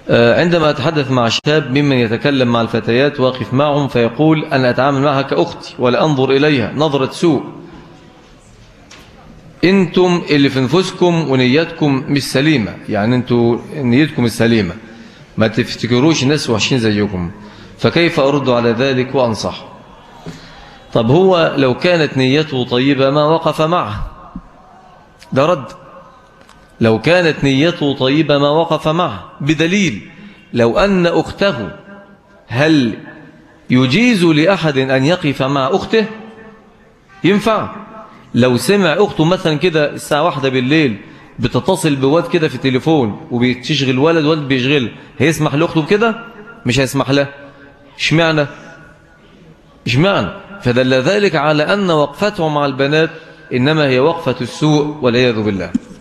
آه، عندما أتحدث مع شاب ممن يتكلم مع الفتيات واقف معهم فيقول أنا أتعامل معها كأختي ولا أنظر إليها نظرة سوء انتم اللي في نفسكم ونيتكم مش سليمة يعني انتم نيتكم السليمة ما تفتكروش ناس وحشين زيكم فكيف أرد على ذلك وأنصح طب هو لو كانت نيته طيبة ما وقف معه ده رد لو كانت نيته طيبة ما وقف معه بدليل لو أن أخته هل يجيز لأحد أن يقف مع أخته ينفع لو سمع أخته مثلا كده الساعة واحدة بالليل بتتصل بواد كده في التليفون وبتشغل ولد ولد بيشغل هيسمح لأخته بكده مش هيسمح له اشمعنى اشمعنى فدل ذلك على أن وقفته مع البنات إنما هي وقفة السوء والعياذ بالله